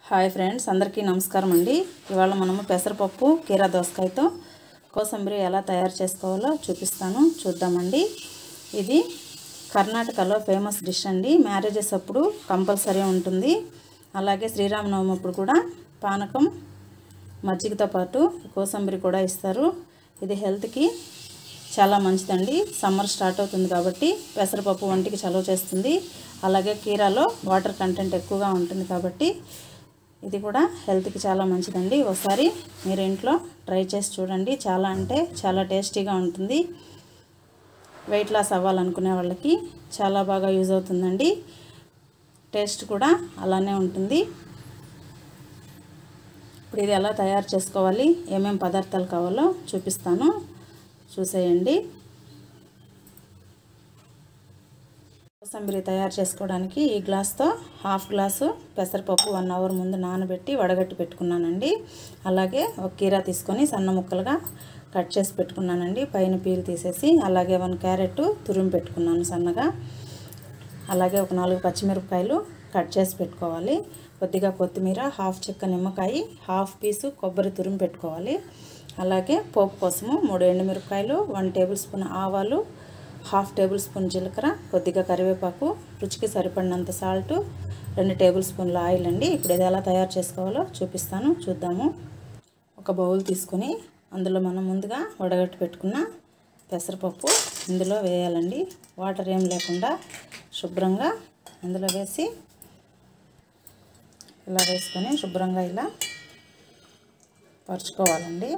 hi friends అందరికీ నమస్కారం అండి ఇవాళ మనము పెసరపప్పు కీరా దోసకాయతో కోసంబరి ఎలా తయారు చేసుకోవాలో చూపిస్తాను చూద్దామండి ఇది కర్ణాటకలో ఫేమస్ డిష్ అండి మ్యారేజెస్ అప్పుడు కంపల్సరీ ఉంటుంది అలాగే శ్రీరామనవమి అప్పుడు కూడా పానకం మజ్జిగతో పాటు కోసంబరి కూడా ఇస్తారు ఇది హెల్త్కి చాలా మంచిదండి సమ్మర్ స్టార్ట్ అవుతుంది కాబట్టి పెసరపప్పు వంటికి చలువ చేస్తుంది అలాగే కీరాలో వాటర్ కంటెంట్ ఎక్కువగా ఉంటుంది కాబట్టి ఇది కూడా హెల్త్కి చాలా మంచిదండి ఒకసారి మీరు ఇంట్లో ట్రై చేసి చూడండి చాలా అంటే చాలా టేస్టీగా ఉంటుంది వెయిట్ లాస్ అవ్వాలనుకునే వాళ్ళకి చాలా బాగా యూజ్ అవుతుందండి టేస్ట్ కూడా అలానే ఉంటుంది ఇప్పుడు ఇది ఎలా తయారు చేసుకోవాలి ఏమేం పదార్థాలు కావాలో చూపిస్తాను చూసేయండి కోసంబరి తయారు చేసుకోవడానికి ఈ గ్లాస్తో హాఫ్ గ్లాసు పెసరపప్పు వన్ అవర్ ముందు నానబెట్టి వడగట్టి పెట్టుకున్నానండి అలాగే ఒక కీరా తీసుకొని సన్న ముక్కలుగా కట్ చేసి పెట్టుకున్నానండి పైన పీల్ తీసేసి అలాగే వన్ క్యారెట్ తురిమి పెట్టుకున్నాను సన్నగా అలాగే ఒక నాలుగు పచ్చిమిరపకాయలు కట్ చేసి పెట్టుకోవాలి కొద్దిగా కొత్తిమీర హాఫ్ చెక్క నిమ్మకాయ హాఫ్ పీసు కొబ్బరి తురిమి పెట్టుకోవాలి అలాగే పోపు కోసము మూడు ఎండుమిరపకాయలు వన్ టేబుల్ స్పూన్ ఆవాలు హాఫ్ టేబుల్ స్పూన్ జీలకర్ర కొద్దిగా కరివేపాకు రుచికి సరిపడినంత సాల్ట్ రెండు టేబుల్ స్పూన్ల ఆయిల్ అండి ఇప్పుడు ఇది ఎలా తయారు చేసుకోవాలో చూపిస్తాను చూద్దాము ఒక బౌల్ తీసుకొని అందులో మనం ముందుగా వడగట్టి పెట్టుకున్న పెసరపప్పు ఇందులో వేయాలండి వాటర్ ఏం లేకుండా శుభ్రంగా ఇందులో వేసి ఇలా వేసుకొని శుభ్రంగా ఇలా పరుచుకోవాలండి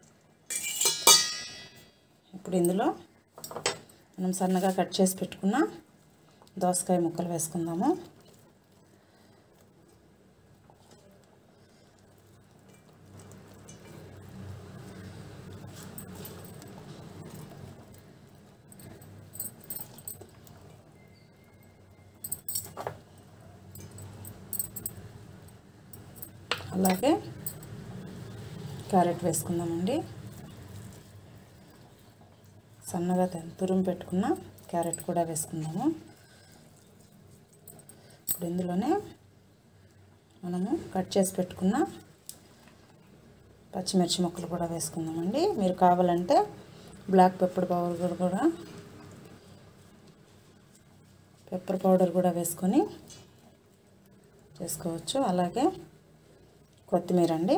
ఇప్పుడు ఇందులో మనం సన్నగా కట్ చేసి పెట్టుకున్న దోసకాయ ముక్కలు వేసుకుందాము అలాగే క్యారెట్ వేసుకుందామండి సన్నగా తురుము పెట్టుకున్న క్యారెట్ కూడా వేసుకుందాము ఇప్పుడు ఇందులోనే మనము కట్ చేసి పెట్టుకున్న పచ్చిమిర్చి ముక్కలు కూడా వేసుకుందామండి మీరు కావాలంటే బ్లాక్ పెప్పర్ పౌడర్ కూడా పెప్పర్ పౌడర్ కూడా వేసుకొని చేసుకోవచ్చు అలాగే కొత్తిమీర అండి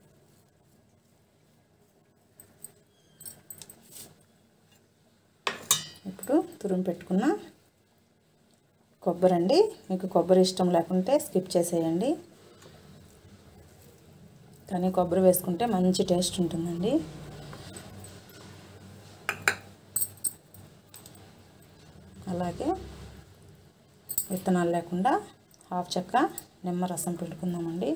ఇప్పుడు తురుము పెట్టుకున్న కొబ్బరి అండి మీకు కొబ్బరి ఇష్టం లేకుంటే స్కిప్ చేసేయండి కానీ కొబ్బరి వేసుకుంటే మంచి టేస్ట్ ఉంటుందండి అలాగే విత్తనాలు లేకుండా హాఫ్ చెక్క నిమ్మరసం పిండుకుందామండి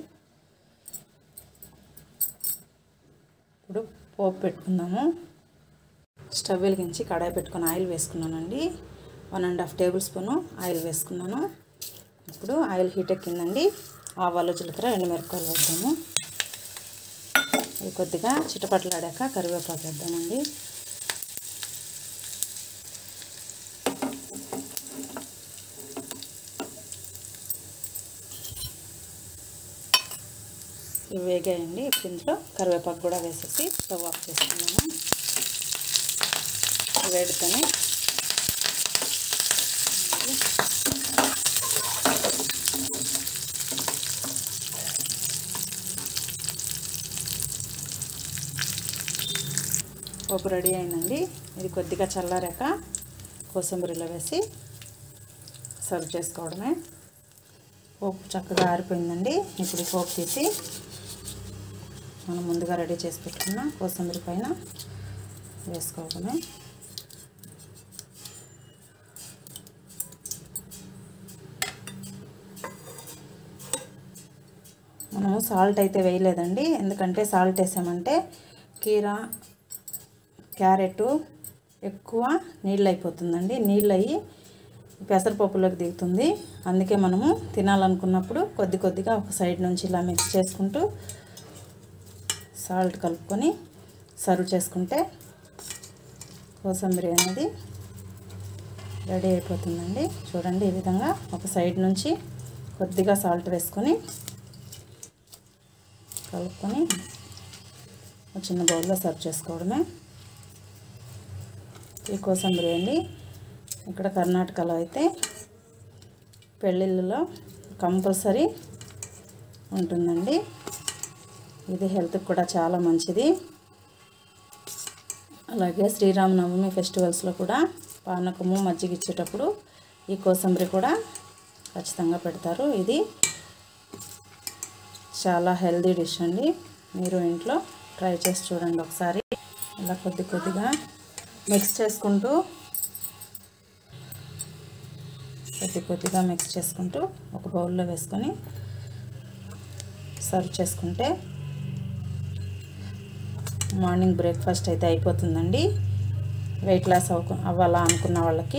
ఇప్పుడు పోపు పెట్టుకుందాము స్టవ్ వెలిగించి కడాయి పెట్టుకొని ఆయిల్ వేసుకున్నానండి one and half tablespoon oil వేసుకున్నాను ఇప్పుడు ఆయిల్ హీట్ ఎక్కిందండి ఆవాలు జీలకర్ర ఎండుమిరపకాయలు వేద్దాము అవి కొద్దిగా చిటపట్లాడాక కరివేపాకు వేద్దామండి ఇవి వేగాయండి ఇప్పుడు ఇంట్లో కరివేపాకు కూడా వేసేసి స్టవ్ ఆఫ్ చేసుకున్నాము వేడితోనే పప్పు రెడీ అయిందండి ఇది కొద్దిగా చల్లారాక కోసంబరిలో వేసి సర్వ్ చేసుకోవడమే పోపు చక్కగా ఆరిపోయిందండి ఇప్పుడు పోపు తీసి మనం ముందుగా రెడీ చేసి పెట్టుకున్న కోసంబరి పైన వేసుకోవడమే మనము సాల్ట్ అయితే వేయలేదండి ఎందుకంటే సాల్ట్ వేసామంటే కీరా క్యారెట్ ఎక్కువ నీళ్ళు అయిపోతుందండి నీళ్ళు అయ్యి పెసరపప్పులోకి దిగుతుంది అందుకే మనము తినాలనుకున్నప్పుడు కొద్ది కొద్దిగా ఒక సైడ్ నుంచి ఇలా మిక్స్ చేసుకుంటూ సాల్ట్ కలుపుకొని సర్వ్ చేసుకుంటే కోసంబరి అనేది రెడీ అయిపోతుందండి చూడండి ఈ విధంగా ఒక సైడ్ నుంచి కొద్దిగా సాల్ట్ వేసుకొని కలుపుకొని ఒక చిన్న బౌల్లో సర్వ్ చేసుకోవడమే ఈ కోసంబరి అండి ఇక్కడ కర్ణాటకలో అయితే పెళ్ళిళ్ళలో కంపల్సరీ ఉంటుందండి ఇది హెల్త్కి కూడా చాలా మంచిది అలాగే శ్రీరామనవమి ఫెస్టివల్స్లో కూడా పానకము మజ్జిగ ఇచ్చేటప్పుడు ఈ కోసంబరి కూడా ఖచ్చితంగా పెడతారు ఇది చాలా హెల్దీ డిష్ అండి మీరు ఇంట్లో ట్రై చేసి చూడండి ఒకసారి ఇలా కొద్ది కొద్దిగా మిక్స్ చేసుకుంటూ కొద్ది కొద్దిగా మిక్స్ చేసుకుంటూ ఒక బౌల్లో వేసుకొని సర్వ్ చేసుకుంటే మార్నింగ్ బ్రేక్ఫాస్ట్ అయితే అయిపోతుందండి వెయిట్ లాస్ అవ్వ అవ్వాలా అనుకున్న వాళ్ళకి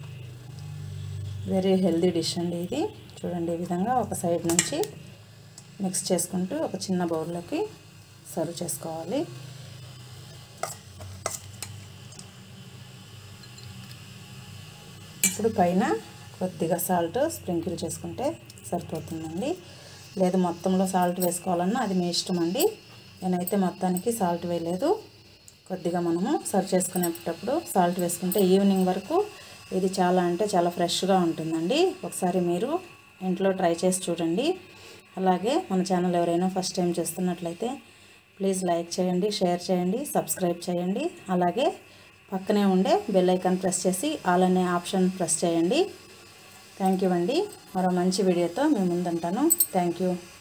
వెరీ హెల్దీ డిష్ అండి ఇది చూడండి ఈ విధంగా ఒక సైడ్ నుంచి మిక్స్ చేసుకుంటూ ఒక చిన్న బౌల్లోకి సర్వ్ చేసుకోవాలి ఇప్పుడు పైన కొద్దిగా సాల్ట్ స్ప్రింకిల్ చేసుకుంటే సరిపోతుందండి లేదు మొత్తంలో సాల్ట్ వేసుకోవాలన్నా అది మీ ఇష్టం అండి నేనైతే మొత్తానికి సాల్ట్ వేయలేదు కొద్దిగా మనము సర్వ్ చేసుకునేటప్పుడు సాల్ట్ వేసుకుంటే ఈవినింగ్ వరకు ఇది చాలా అంటే చాలా ఫ్రెష్గా ఉంటుందండి ఒకసారి మీరు ఇంట్లో ట్రై చేసి చూడండి అలాగే మన ఛానల్ ఎవరైనా ఫస్ట్ టైం చూస్తున్నట్లయితే ప్లీజ్ లైక్ చేయండి షేర్ చేయండి సబ్స్క్రైబ్ చేయండి అలాగే పక్కనే ఉండే బెల్ ఐకాన్ ప్రెస్ చేసి ఆల్ అనే ఆప్షన్ ప్రెస్ చేయండి థ్యాంక్ యూ అండి మరో మంచి వీడియోతో మీ ముందుంటాను థ్యాంక్ యూ